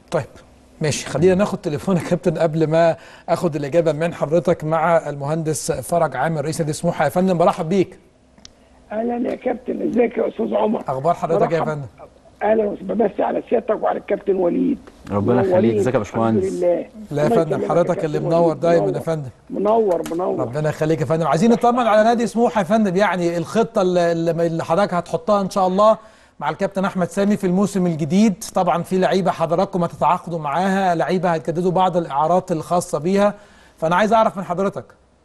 طيب ماشي خلينا ناخد تليفون يا كابتن قبل ما اخد الاجابه من حضرتك مع المهندس فرج عامر رئيس نادي سموحه يا فندم برحب بيك اهلا يا كابتن ازيك يا استاذ عمر اخبار حضرتك يا مرحب. فندم اهلا وسهلا بمسي على سيادتك وعلى الكابتن وليد ربنا يخليك منورين. ازيك يا باشمهندس الحمد لله لا يا الله فندم يكرمك حضرتك يا اللي كابتن منور وليد. دايما يا منور. فندم منور منور ربنا يخليك يا فندم عايزين نطمن على نادي سموحه يا فندم يعني الخطه اللي, اللي حضرتك هتحطها ان شاء الله مع الكابتن احمد سامي في الموسم الجديد طبعا في لعيبه حضراتكم هتتعاقدوا معاها لعيبه هتجددوا بعض الاعارات الخاصه بيها فانا عايز اعرف من حضرتك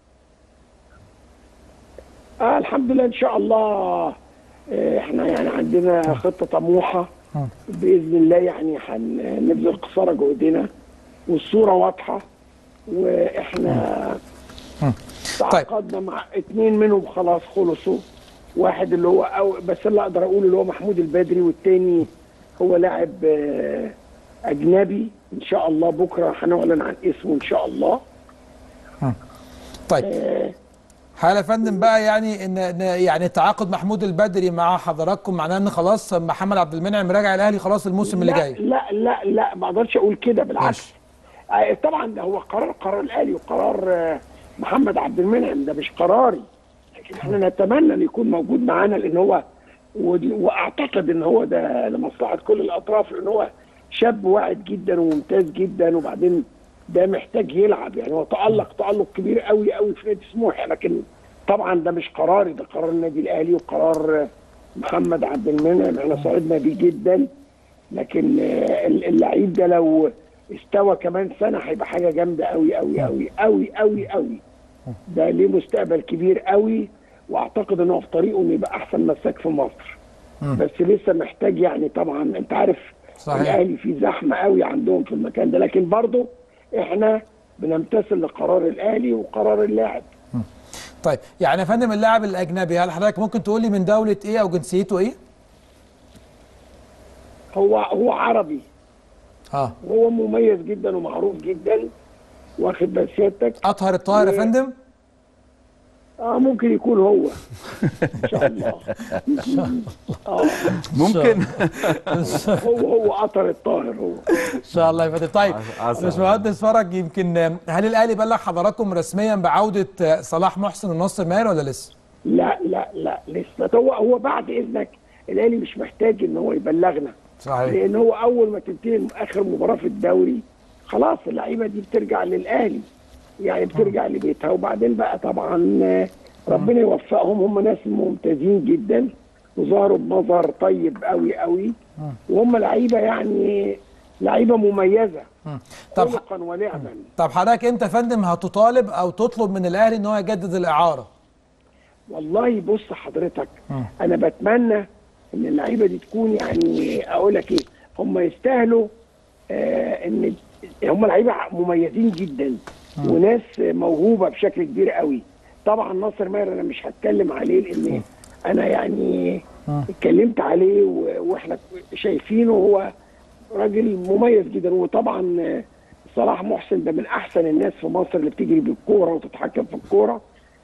آه الحمد لله ان شاء الله آه، احنا يعني عندنا خطه طموحه باذن الله يعني هنبذل قصارى جهدنا والصوره واضحه واحنا تعاقدنا مع اتنين منهم خلاص خلصوا واحد اللي هو أو بس اللي اقدر اقول اللي هو محمود البدري والتاني هو لاعب آه، اجنبي ان شاء الله بكره هنعلن عن اسمه ان شاء الله طيب هل يا فندم بقى يعني ان إن يعني تعاقد محمود البدري مع حضراتكم معناه ان خلاص محمد عبد المنعم راجع الاهلي خلاص الموسم اللي لا جاي لا لا لا ما اقدرش اقول كده بالعكس آه، طبعا ده هو قرار قرار الاهلي وقرار آه، محمد عبد المنعم ده مش قراري لكن احنا نتمنى ان يكون موجود معانا لان هو ودي- واعتقد ان هو ده لمصلحه كل الاطراف لان هو شاب واعد جدا وممتاز جدا وبعدين ده محتاج يلعب يعني هو تالق تالق كبير قوي قوي في نادي سموحه لكن طبعا ده مش قراري ده قرار النادي الاهلي وقرار آه، محمد عبد المنعم احنا سعدنا بيه جدا لكن آه، اللعيب ده لو استوى كمان سنه هيبقى حاجه جامده قوي قوي قوي قوي قوي قوي ده ليه مستقبل كبير قوي واعتقد ان هو في طريقه انه يبقى احسن مساك في مصر بس لسه محتاج يعني طبعا انت عارف صحيح. الاهلي في زحمه قوي عندهم في المكان ده لكن برضه احنا بنمتثل لقرار الاهلي وقرار اللاعب طيب يعني يا فندم اللاعب الاجنبي هل حضرتك ممكن تقول لي من دوله ايه او جنسيته ايه؟ هو هو عربي اه وهو مميز جدا ومعروف جدا واخد بال سيادتك اطهر الطاهر يا و- فندم؟ اه ممكن يكون هو ان شاء الله اه ممكن هو هو قطر الطاهر هو ان شاء الله يا فندم طيب عسل. باشمهندس فرج يمكن آه، هل الاهلي بلغ حضراتكم رسميا بعوده آه، صلاح محسن وناصر ماهر ولا لسه؟ لا لا لا لسه هو هو بعد اذنك الاهلي مش محتاج ان هو يبلغنا صحيح لان هو اول ما تنتهي اخر مباراه في الدوري خلاص اللعيبه دي بترجع للاهلي يعني بترجع لبيتها وبعدين بقى طبعا آه، ربنا يوفقهم هم ناس ممتازين جدا وظهروا بمظهر طيب قوي قوي وهم لعيبه يعني لعيبه مميزه طب خلقا ولعبا طب حضرتك امتى يا فندم هتطالب او تطلب من الاهلي ان هو يجدد الاعاره؟ والله بص حضرتك انا بتمنى ان اللعيبه دي تكون يعني اقول لك ايه هم يستاهلوا آه ان هم لعيبه مميزين جدا وناس موهوبه بشكل كبير قوي طبعا ناصر ماهر انا مش هتكلم عليه لان انا يعني اتكلمت عليه و- واحنا شايفينه هو راجل مميز جدا وطبعا آه، صلاح محسن ده من احسن الناس في مصر اللي بتجري بالكوره وتتحكم في الكوره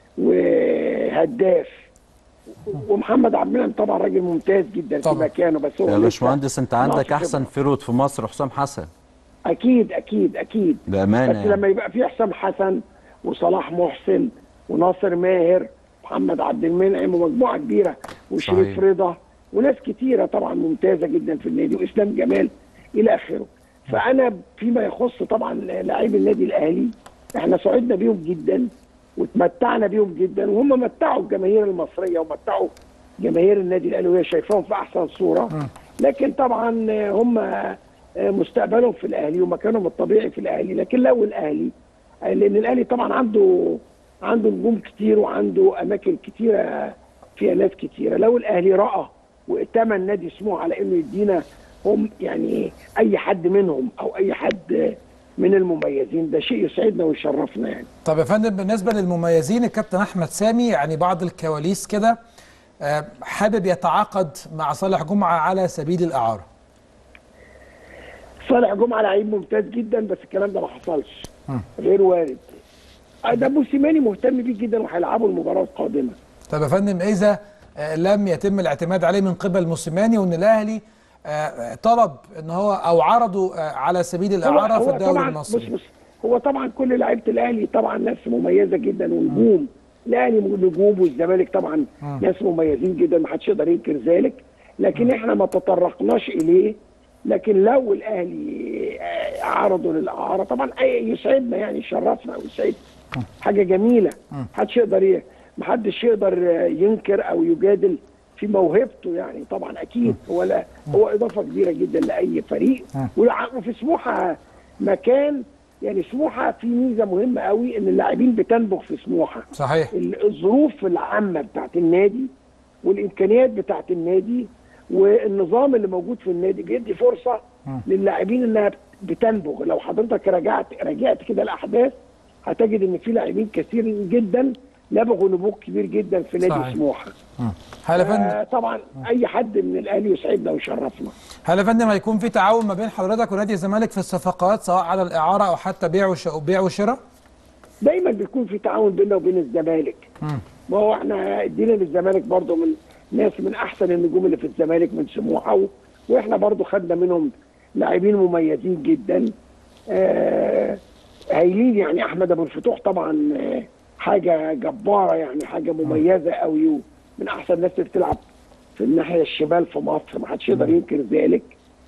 وهداف ومحمد عبد المنعم طبعا راجل ممتاز جدا في طبعا. مكانه بس هو يا لسه باشمهندس انت عندك ناقص احسن خبرة. فيرود في مصر حسام حسن اكيد اكيد اكيد بامانه بس يعني. لما يبقى في حسام حسن وصلاح محسن وناصر ماهر محمد عبد المنعم ومجموعه كبيره وشريف صحيح. رضا وناس كتيره طبعا ممتازه جدا في النادي واسلام جمال الى اخره فانا فيما يخص طبعا لاعبي النادي الاهلي احنا سعدنا بيهم جدا وتمتعنا بيهم جدا وهم متعوا الجماهير المصريه ومتعوا جماهير النادي الاهلي وهي شايفاهم في احسن صوره لكن طبعا هم مستقبلهم في الاهلي ومكانهم الطبيعي في الاهلي لكن لو الاهلي لان الاهلي طبعا عنده عنده نجوم كتير وعنده اماكن كتيره فيها ناس كتيره لو الاهلي راى واتمن نادي سموحه على انه يدينا هم يعني اي حد منهم او اي حد من المميزين ده شيء يسعدنا ويشرفنا يعني طب يا فندم بالنسبه للمميزين الكابتن احمد سامي يعني بعض الكواليس كده آه، حابب يتعاقد مع صالح جمعه على سبيل الاعاره صالح جمعه لعيب ممتاز جدا بس الكلام ده ما حصلش غير وارد آه، ده موسيماني مهتم بيه جدا وهيلعبوا المباراه القادمه طب يا فندم اذا آه، لم يتم الاعتماد عليه من قبل موسيماني وان الاهلي آه، طلب ان هو او عرضوا آه، على سبيل الاعاره في الدوري طبعا المصري بص بص هو طبعا كل لعيبه الاهلي طبعا ناس مميزه جدا ونجوم الاهلي نجوم والزمالك طبعا ناس مميزين جدا ما حدش يقدر ينكر ذلك لكن احنا ما تطرقناش اليه لكن لو الاهلي آه، عرضوا للاعاره طبعا أي- يسعدنا يعني يشرفنا ويسعدنا حاجه جميله محدش يقدر ي- محدش يقدر آه، ينكر او يجادل في موهبته يعني طبعا اكيد هو لا هو اضافه كبيره جدا لاي فريق والع- وفي سموحه مكان يعني سموحه في ميزه مهمه قوي ان اللاعبين بتنبغ في سموحه صحيح ال- الظروف العامه بتاعت النادي والامكانيات بتاعت النادي والنظام اللي موجود في النادي بيدي فرصه للاعبين انها بتنبغ لو حضرتك رجعت رجعت كده الاحداث هتجد ان في لاعبين كثير جدا نبغوا نبوغ كبير جدا في نادي صحيح. سموحه هل يا فندم آه طبعا اي حد من الاهلي يسعدنا ويشرفنا هل يا فندم هيكون في تعاون ما بين حضرتك ونادي الزمالك في الصفقات سواء على الاعاره او حتى بيع وش- بيع وشراء؟ دايما بيكون في تعاون بيننا وبين الزمالك ما هو احنا ادينا للزمالك برضه من ناس من احسن النجوم اللي في الزمالك من سموحه و... واحنا برضه خدنا منهم لاعبين مميزين جدا آه هايلين يعني احمد ابو الفتوح طبعا آه حاجه جباره يعني حاجه مميزه قوي ومن احسن الناس اللي بتلعب في الناحيه الشمال في مصر ما حدش يقدر ينكر ذلك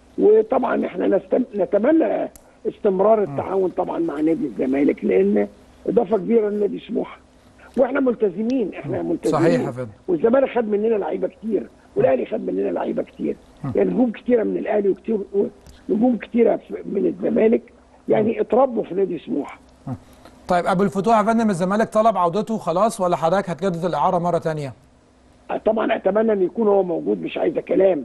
وطبعا احنا نستم... نتمنى استمرار التعاون طبعا مع نادي الزمالك لان اضافه كبيره لنادي سموحه واحنا ملتزمين احنا ملتزمين صحيح يا فندم. والزمالك خد مننا لعيبه كتير والاهلي خد مننا لعيبه كتير يعني نجوم كتيره من الاهلي وكتير نجوم كتيره في- من الزمالك يعني اتربوا في نادي سموحه طيب ابو الفتوح يا فندم الزمالك طلب عودته خلاص ولا حضرتك هتجدد الاعاره مره ثانيه؟ طبعا اتمنى ان يكون هو موجود مش عايزه كلام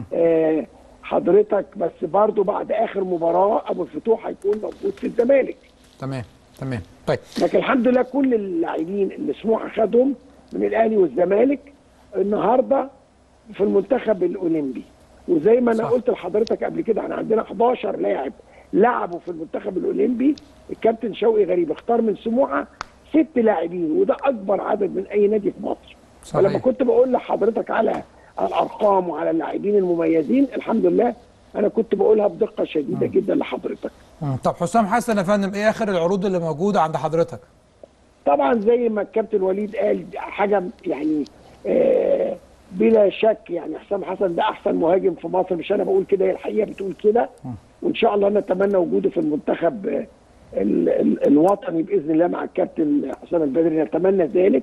آه حضرتك بس برضو بعد اخر مباراه ابو الفتوح هيكون موجود في الزمالك تمام تمام طيب لكن الحمد لله كل اللاعبين اللي سموحه خدهم من الاهلي والزمالك النهارده في المنتخب الاولمبي وزي ما انا صح. قلت لحضرتك قبل كده احنا عندنا 11 لاعب لعبوا في المنتخب الاولمبي الكابتن شوقي غريب اختار من سموحه ست لاعبين وده اكبر عدد من اي نادي في مصر صحيح. فلما كنت بقول لحضرتك على على الارقام وعلى اللاعبين المميزين الحمد لله انا كنت بقولها بدقه شديده جدا لحضرتك مم. طب حسام حسن يا فندم ايه اخر العروض اللي موجوده عند حضرتك؟ طبعا زي ما الكابتن وليد قال دي حاجه يعني آه بلا شك يعني حسام حسن ده احسن مهاجم في مصر مش انا بقول كده هي الحقيقه بتقول كده وان شاء الله نتمنى وجوده في المنتخب آه، ال ال الوطني باذن الله مع الكابتن حسام البدري نتمنى ذلك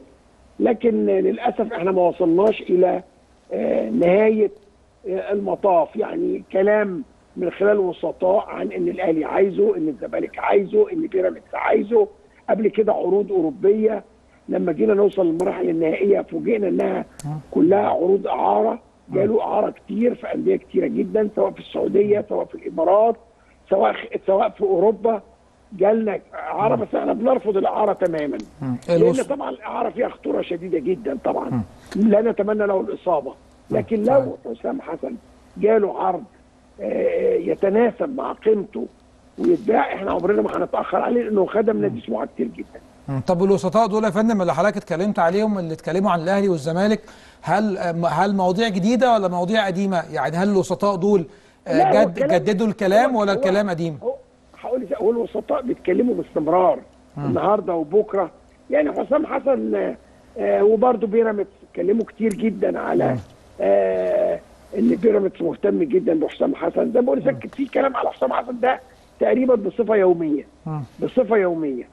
لكن آه، للاسف احنا ما وصلناش الى آه نهايه آه المطاف يعني كلام من خلال وسطاء عن ان الاهلي عايزه ان الزمالك عايزه ان بيراميدز عايزه قبل كده عروض اوروبيه لما جينا نوصل للمراحل النهائيه فوجئنا انها كلها عروض اعاره جاله اعاره كتير في انديه كتيره جدا سواء في السعوديه سواء في الامارات سواء سواء في اوروبا جالنا اعاره بس احنا بنرفض الاعاره تماما إيه لان الوصف؟ طبعا الاعاره فيها خطوره شديده جدا طبعا لا نتمنى له الاصابه لكن لو حسام حسن جاله عرض آه، يتناسب مع قيمته ويتباع احنا عمرنا ما هنتاخر عليه لانه خدم نادي سموحه كتير جدا مم. طب والوسطاء دول يا فندم اللي حضرتك اتكلمت عليهم اللي اتكلموا عن الاهلي والزمالك هل هل مواضيع جديده ولا مواضيع قديمه؟ يعني هل الوسطاء دول آه، لا، هو جد الكلام- جددوا الكلام هو- ولا هو- الكلام قديم؟ هو هقول لك هو الوسطاء بيتكلموا باستمرار النهارده وبكره يعني حسام حسن آه، آه وبرده بيراميدز اتكلموا كتير جدا على آه ان بيراميدز مهتم جدا بحسام حسن ده بقول لك في كلام على حسام حسن ده تقريبا بصفه يوميه بصفه يوميه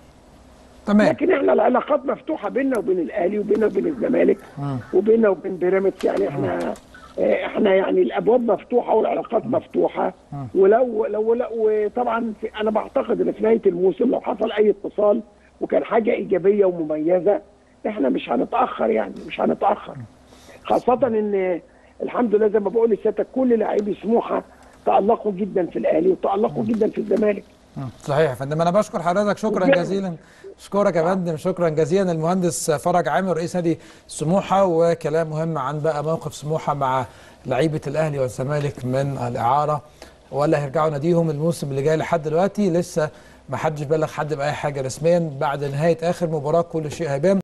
تمام لكن احنا العلاقات مفتوحه بيننا وبين الاهلي وبيننا وبين الزمالك وبيننا وبين بيراميدز يعني احنا اه، احنا يعني الابواب مفتوحه والعلاقات مفتوحه ولو لو لو وطبعا في انا بعتقد ان في نهايه الموسم لو حصل اي اتصال وكان حاجه ايجابيه ومميزه احنا مش هنتاخر يعني مش هنتاخر خاصه ان الحمد لله زي ما بقول لسيادتك كل لاعبي سموحه تالقوا جدا في الاهلي وتالقوا جدا في الزمالك مم. صحيح يا فندم انا بشكر حضرتك شكرا وجاي. جزيلا اشكرك يا فندم شكرا جزيلا المهندس فرج عامر رئيس نادي سموحه وكلام مهم عن بقى موقف سموحه مع لعيبه الاهلي والزمالك من الاعاره ولا هيرجعوا ناديهم الموسم اللي جاي لحد دلوقتي لسه ما حدش بلغ حد باي حاجه رسميا بعد نهايه اخر مباراه كل شيء هيبان